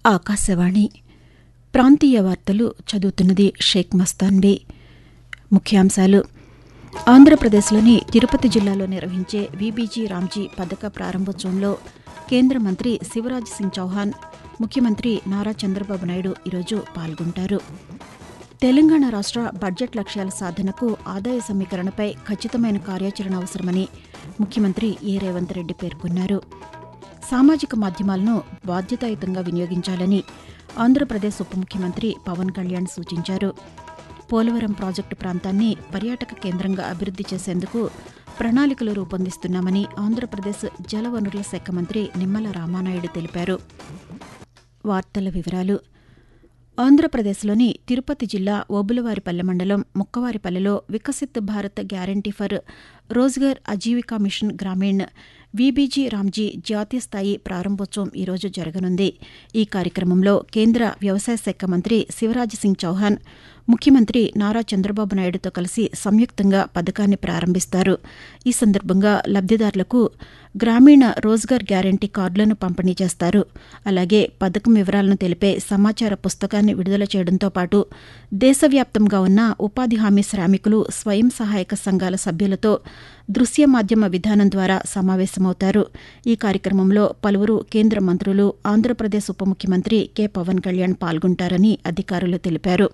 ఆకాశవాణి ప్రాంతీయ వార్తలు చదువుతున్నది షేక్ మస్తాన్బీ ముఖ్యాంశాలు ఆంధ్రప్రదేశ్లోని తిరుపతి జిల్లాలో నిర్వహించే వీబీజీ రామ్జీ పథక ప్రారంభోత్సవంలో కేంద్ర మంత్రి శివరాజ్ సింగ్ చౌహాన్ ముఖ్యమంత్రి నారా చంద్రబాబు నాయుడు ఈరోజు పాల్గొంటారు తెలంగాణ రాష్ట్ర బడ్జెట్ లక్ష్యాల సాధనకు ఆదాయ సమీకరణపై ఖచ్చితమైన కార్యాచరణ అవసరమని ముఖ్యమంత్రి ఏ రేవంత్ రెడ్డి పేర్కొన్నారు సామాజిక మాధ్యమాలను బాధ్యతాయుతంగా వినియోగించాలని ఆంధ్రప్రదేశ్ ఉప ముఖ్యమంత్రి పవన్ కళ్యాణ్ సూచించారు పోలవరం ప్రాజెక్టు ప్రాంతాన్ని పర్యాటక కేంద్రంగా అభివృద్ది చేసేందుకు ప్రణాళికలు రూపొందిస్తున్నామని ఆంధ్రప్రదేశ్ జలవనరుల శాఖ మంత్రి నిమ్మల రామానాయుడు తెలిపారు వార్తల వివరాలు ఆంధ్రప్రదేశ్లోని తిరుపతి జిల్లా ఓబులవారిపల్లె మండలం ముక్కవారిపల్లెలో Viksit Bharat guarantee for Rozgar Ajeevika mission Gramin VBG Ramji జాతీయ స్థాయి ప్రారంభోత్సవం ఈరోజు జరగనుంది ఈ కార్యక్రమంలో కేంద్ర వ్యవసాయ శాఖ మంత్రి శివరాజ్ సింగ్ చౌహాన్ ముఖ్యమంత్రి నారా చంద్రబాబు నాయుడుతో కలిసి సంయుక్తంగా పథకాన్ని ప్రారంభిస్తారు ఈ సందర్భంగా లబ్దిదారులకు గ్రామీణ రోజ్గార్ గ్యారంటీ కార్డులను పంపిణీ చేస్తారు అలాగే పథకం వివరాలను తెలిపే సమాచార పుస్తకాన్ని విడుదల చేయడంతో పాటు దేశవ్యాప్తంగా ఉన్న ఉపాధి హామీ శ్రామికులు స్వయం సహాయక సంఘాల సభ్యులతో దృశ్య మాధ్యమ విధానం ద్వారా సమావేశమవుతారు ఈ కార్యక్రమంలో పలువురు కేంద్ర మంత్రులు ఆంధ్రప్రదేశ్ ఉప ముఖ్యమంత్రి కె పవన్ కళ్యాణ్ పాల్గొంటారని అధికారులు తెలిపారు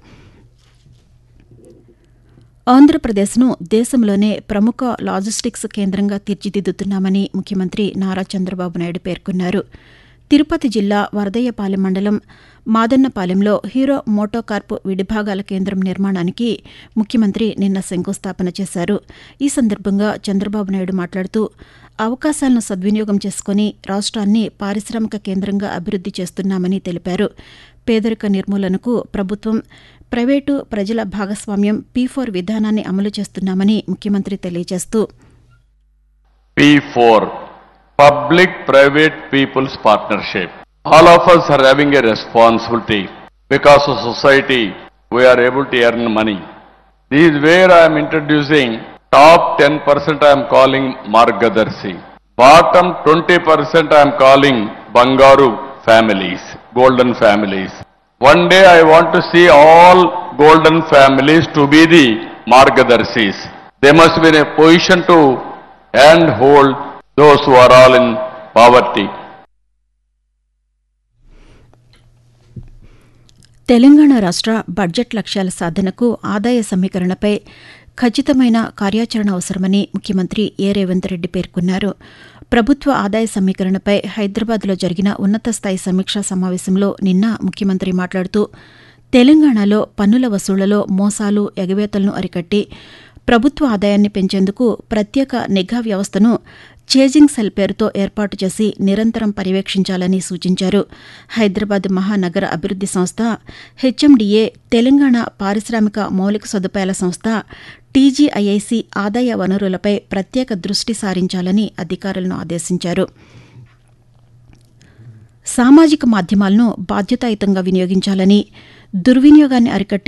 ఆంధ్రప్రదేశ్ను దేశంలోనే ప్రముఖ లాజిస్టిక్స్ కేంద్రంగా తీర్చిదిద్దుతున్నామని ముఖ్యమంత్రి నారా చంద్రబాబు నాయుడు పేర్కొన్నారు తిరుపతి జిల్లా వరదయ్యపాలెం మండలం మాదన్నపాలెంలో హీరో మోటోకార్ప్ విడిభాగాల కేంద్రం నిర్మాణానికి ముఖ్యమంత్రి నిన్న శంకుస్థాపన చేశారు ఈ సందర్భంగా చంద్రబాబు నాయుడు మాట్లాడుతూ అవకాశాలను సద్వినియోగం చేసుకుని రాష్ట్రాన్ని పారిశ్రామిక కేంద్రంగా అభివృద్ది చేస్తున్నామని తెలిపారు పేదరిక నిర్మూలనకు ప్రభుత్వం ప్రైవేటు ప్రజల భాగస్వామ్యం పీ ఫోర్ విధానాన్ని అమలు చేస్తున్నామని ముఖ్యమంత్రి తెలియజేస్తూ P4 Public Private People's Partnership. All of us are having a responsibility because of society we are able to earn money. This is where I am introducing top 10% I am calling Margadarsi. Bottom 20% I am calling Bangaru families, golden families. One day I want to see all golden families to be the Margadarsis. They must be in a position to and hold those who are all in poverty. Telangana రాష్ట్ర budget లక్ష్యాల సాధనకు ఆదాయ సమీకరణపై ఖచ్చితమైన కార్యాచరణ అవసరమని ముఖ్యమంత్రి ఏ రేవంత్ రెడ్డి పేర్కొన్నారు ప్రభుత్వ ఆదాయ సమీకరణపై హైదరాబాద్లో జరిగిన ఉన్నత స్థాయి సమీక్షా సమావేశంలో నిన్న ముఖ్యమంత్రి మాట్లాడుతూ తెలంగాణలో పన్నుల వసూళ్లలో మోసాలు ఎగవేతలను అరికట్టి ప్రభుత్వ ఆదాయాన్ని పెంచేందుకు ప్రత్యేక నిఘా వ్యవస్థను చేజింగ్ సెల్ పేరుతో ఏర్పాటు చేసి నిరంతరం పర్యవేక్షించాలని సూచించారు హైదరాబాద్ మహానగర అభివృద్ది సంస్థ హెచ్ఎండిఏ తెలంగాణ పారిశ్రామిక మౌలిక సదుపాయాల సంస్థ టీజీఐఐసి ఆదాయ వనరులపై ప్రత్యేక దృష్టి సారించాలని అధికారులను ఆదేశించారు సామాజిక మాధ్యమాలను బాధ్యతాయుతంగా వినియోగించాలని దుర్వినియోగాన్ని అరికట్టే